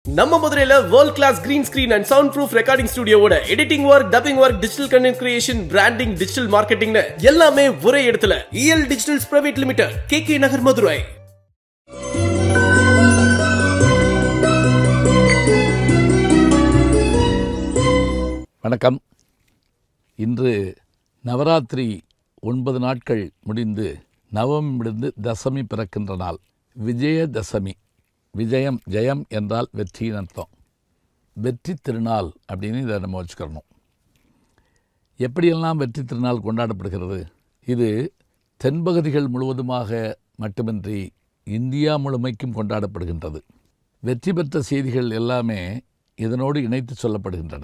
நம்ம மதுரையில world class green screen and sound proof recording ஸ்டுடியோவோட editing work dubbing work digital content creation branding digital மார்க்கெட்டிங்னு எல்லாமே ஒரே இடத்துல EL digitals private limited K K Nagar Madurai வணக்கம் இன்று நவராத்திரி ஒன்பது நாட்கள் முடிந்து நவமி முடிந்து தசமி பிறக்கின்ற நாள் விஜயதசமி விஜயம் ஜெயம் என்றால் வெற்றியின் அர்த்தம் வெற்றி திருநாள் அப்படின்னு இதை நம்ம வச்சுக்கிறணும் எப்படியெல்லாம் வெற்றி திருநாள் கொண்டாடப்படுகிறது இது தென்பகுதிகள் முழுவதுமாக மட்டுமின்றி இந்தியா முழுமைக்கும் கொண்டாடப்படுகின்றது வெற்றி பெற்ற செய்திகள் எல்லாமே இதனோடு இணைத்து சொல்லப்படுகின்றன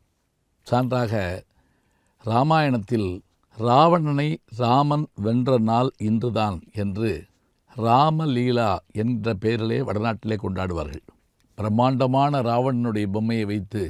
சான்றாக ராமாயணத்தில் ராவணனை ராமன் வென்ற நாள் இன்றுதான் என்று ராமலீலா என்ற பெயரிலே வடநாட்டிலே கொண்டாடுவார்கள் பிரம்மாண்டமான ராவணனுடைய பொம்மையை வைத்து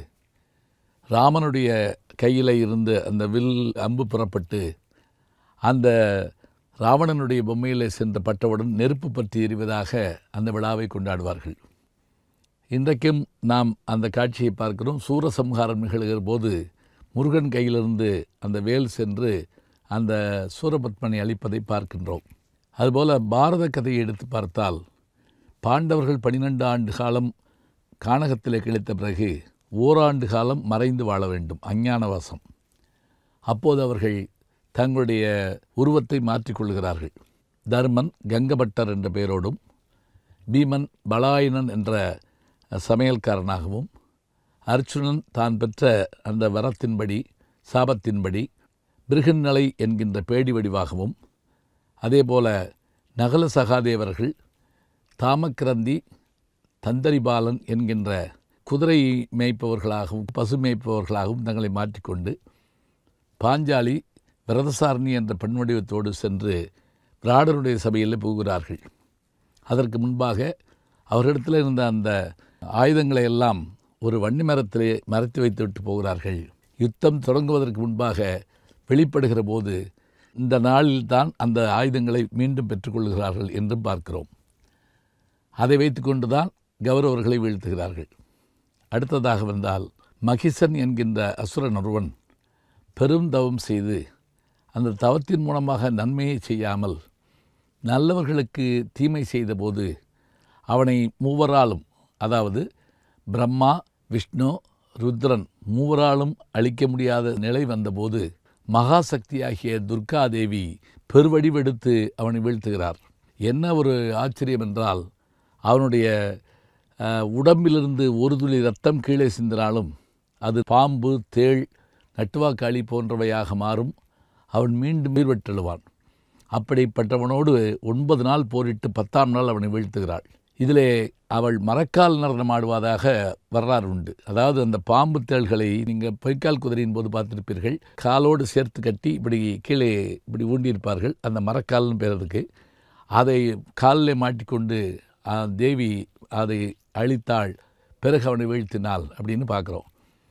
ராமனுடைய கையில் இருந்து அந்த வில் அம்பு புறப்பட்டு அந்த ராவணனுடைய பொம்மையில் சென்ற பட்டவுடன் நெருப்பு பற்றி எறிவதாக அந்த விழாவை கொண்டாடுவார்கள் இன்றைக்கும் நாம் அந்த காட்சியை பார்க்கிறோம் சூரசம்ஹாரம் நிகழ்கிற போது முருகன் கையிலிருந்து அந்த வேல் சென்று அந்த சூரபத்மனை அழிப்பதை பார்க்கின்றோம் அதுபோல் பாரத கதையை எடுத்து பார்த்தால் பாண்டவர்கள் பன்னிரெண்டு ஆண்டு காலம் கானகத்திலே கிழித்த பிறகு ஓராண்டு காலம் மறைந்து வாழ வேண்டும் அஞ்ஞானவாசம் அப்போது அவர்கள் தங்களுடைய உருவத்தை மாற்றிக்கொள்கிறார்கள் தர்மன் கங்கபட்டர் என்ற பெயரோடும் பீமன் பலாயனன் என்ற சமையல்காரனாகவும் அர்ச்சுனன் தான் பெற்ற அந்த வரத்தின்படி சாபத்தின்படி பிருகன்னலை என்கின்ற பேடி வடிவாகவும் அதேபோல நகல சகாதேவர்கள் தாமக்கிரந்தி தந்தரிபாலன் என்கின்ற குதிரை மேய்ப்பவர்களாகவும் பசு மேய்ப்பவர்களாகவும் தங்களை மாற்றிக்கொண்டு பாஞ்சாலி விரதசாரணி என்ற பெண் வடிவத்தோடு சென்று விராடருடைய சபையில் புகுகிறார்கள் அதற்கு முன்பாக அவர்களிடத்தில் இருந்த அந்த ஆயுதங்களை எல்லாம் ஒரு வன்னி மரத்திலே மறைத்து வைத்துவிட்டு போகிறார்கள் யுத்தம் தொடங்குவதற்கு முன்பாக வெளிப்படுகிற போது இந்த நாளில்தான் அந்த ஆயுதங்களை மீண்டும் பெற்றுக்கொள்கிறார்கள் என்றும் பார்க்கிறோம் அதை வைத்துக்கொண்டு தான் கௌரவர்களை வீழ்த்துகிறார்கள் அடுத்ததாக வந்தால் மகிசன் என்கின்ற அசுரன் ஒருவன் பெரும் தவம் செய்து அந்த தவத்தின் மூலமாக நன்மையை செய்யாமல் நல்லவர்களுக்கு தீமை செய்தபோது அவனை மூவராலும் அதாவது பிரம்மா விஷ்ணு ருத்ரன் மூவராலும் அழிக்க முடியாத நிலை வந்தபோது மகாசக்தியாகிய துர்காதேவி பெருவடிவெடுத்து அவனை வீழ்த்துகிறார் என்ன ஒரு ஆச்சரியம் என்றால் அவனுடைய உடம்பிலிருந்து ஒரு துளி ரத்தம் கீழே சிந்தினாலும் அது பாம்பு தேள் நட்டுவாக்காளி போன்றவையாக மாறும் அவன் மீண்டும் உயிர் வெட்டெழுவான் அப்படிப்பட்டவனோடு ஒன்பது நாள் போரிட்டு பத்தாம் நாள் அவனை வீழ்த்துகிறாள் இதிலே அவள் மரக்கால் நடனம் ஆடுவதாக வரலாறு உண்டு அதாவது அந்த பாம்பு தேள்களை நீங்கள் பொய்க்கால் குதிரையின் போது பார்த்துருப்பீர்கள் காலோடு சேர்த்து கட்டி இப்படி கீழே இப்படி ஊண்டியிருப்பார்கள் அந்த மரக்கால்னு பேர் அதுக்கு அதை காலில் மாட்டிக்கொண்டு தேவி அதை அழித்தாள் பிறகு அவனை வீழ்த்தினாள் அப்படின்னு பார்க்குறோம்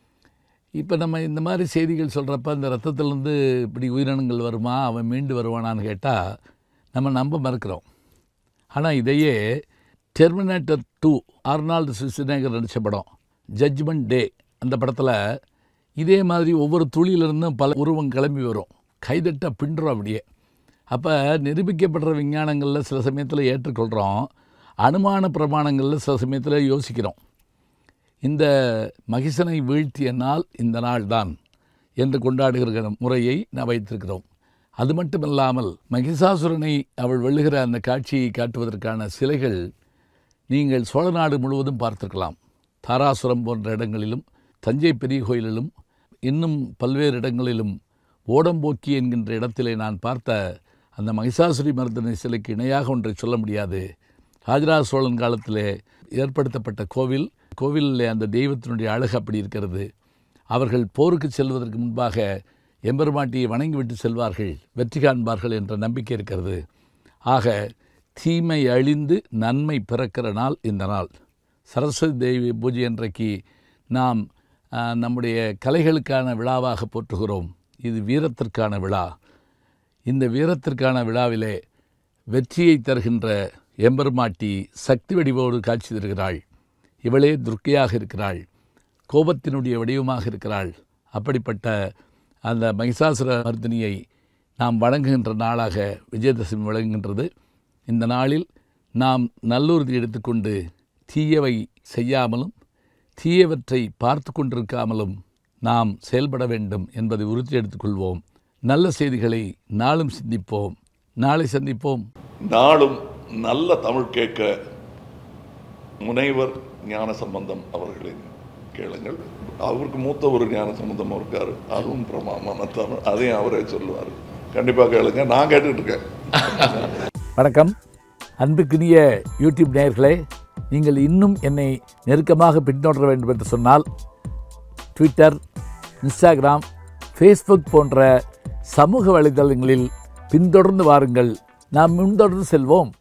இப்போ நம்ம இந்த மாதிரி செய்திகள் சொல்கிறப்ப இந்த ரத்தத்திலேருந்து இப்படி உயிரினங்கள் வருமா அவன் மீண்டு வருவானான்னு கேட்டால் நம்ம நம்ப மறுக்கிறோம் ஆனால் இதையே டெர்மினேட்டர் டூ ஆர்னால்டு சுசினேகர் நடித்த படம் ஜட்ஜ்மெண்ட் டே அந்த படத்தில் இதே மாதிரி ஒவ்வொரு துளியிலிருந்தும் பல உருவம் கிளம்பி வரும் கைதட்ட பின்னுறோம் அப்படியே அப்போ நிரூபிக்கப்படுற விஞ்ஞானங்களில் சில சமயத்தில் ஏற்றுக்கொள்கிறோம் அனுமான பிரமாணங்களில் சில சமயத்தில் யோசிக்கிறோம் இந்த மகிசனை வீழ்த்திய நாள் இந்த நாள் தான் என்று கொண்டாடுகிற முறையை நான் வைத்திருக்கிறோம் அது மட்டுமல்லாமல் மகிஷாசுரனை அவள் வெல்லுகிற அந்த காட்சியை காட்டுவதற்கான சிலைகள் நீங்கள் சோழ நாடு முழுவதும் பார்த்திருக்கலாம் தாராசுரம் போன்ற இடங்களிலும் தஞ்சை பெரிய கோயிலிலும் இன்னும் பல்வேறு இடங்களிலும் ஓடம்போக்கி என்கின்ற இடத்திலே நான் பார்த்த அந்த மகிஷாசுரி மருதனை சிலைக்கு இணையாக ஒன்றை சொல்ல முடியாது ராஜராஜ சோழன் காலத்திலே ஏற்படுத்தப்பட்ட கோவில் கோவிலில் அந்த தெய்வத்தினுடைய அழகு அப்படி இருக்கிறது அவர்கள் போருக்கு செல்வதற்கு முன்பாக எம்பெருமாட்டியை வணங்கிவிட்டு செல்வார்கள் வெற்றி காண்பார்கள் என்ற நம்பிக்கை இருக்கிறது ஆக தீமை அழிந்து நன்மை பிறக்கிற நாள் இந்த நாள் சரஸ்வதி தேவி பூஜை அன்றைக்கு நாம் நம்முடைய கலைகளுக்கான விழாவாக போற்றுகிறோம் இது வீரத்திற்கான விழா இந்த வீரத்திற்கான விழாவிலே வெற்றியை தருகின்ற எம்பெருமாட்டி சக்தி வடிவோடு காட்சி தருகிறாள் இவளே துர்க்கையாக இருக்கிறாள் கோபத்தினுடைய வடிவமாக இருக்கிறாள் அப்படிப்பட்ட அந்த மகிஷாசுர மர்தினியை நாம் வணங்குகின்ற நாளாக விஜயதசமி விளங்குகின்றது இந்த நாளில் நாம் நல்லுறுதி எடுத்துக்கொண்டு தீயவை செய்யாமலும் தீயவற்றை பார்த்து கொண்டிருக்காமலும் நாம் செயல்பட வேண்டும் என்பதை உறுதி எடுத்துக்கொள்வோம் நல்ல செய்திகளை நாளும் சிந்திப்போம் நாளை சந்திப்போம் நாளும் நல்ல தமிழ் கேட்க முனைவர் ஞான சம்பந்தம் அவர்களின் கேளுங்கள் அவருக்கு மூத்த ஒரு ஞான சம்பந்தம் இருக்காரு அதுவும் பிரமாமான தமிழ் அதையும் அவரே சொல்லுவார் கண்டிப்பாக கேளுங்க நான் கேட்டுட்டு இருக்கேன் வணக்கம் அன்புக்குரிய யூடியூப் நேயர்களே நீங்கள் இன்னும் என்னை நெருக்கமாக பின்தொடர வேண்டும் என்று சொன்னால் ட்விட்டர் இன்ஸ்டாகிராம் ஃபேஸ்புக் போன்ற சமூக வலைதளங்களில் பின்தொடர்ந்து வாருங்கள் நாம் முன்தொடர்ந்து செல்வோம்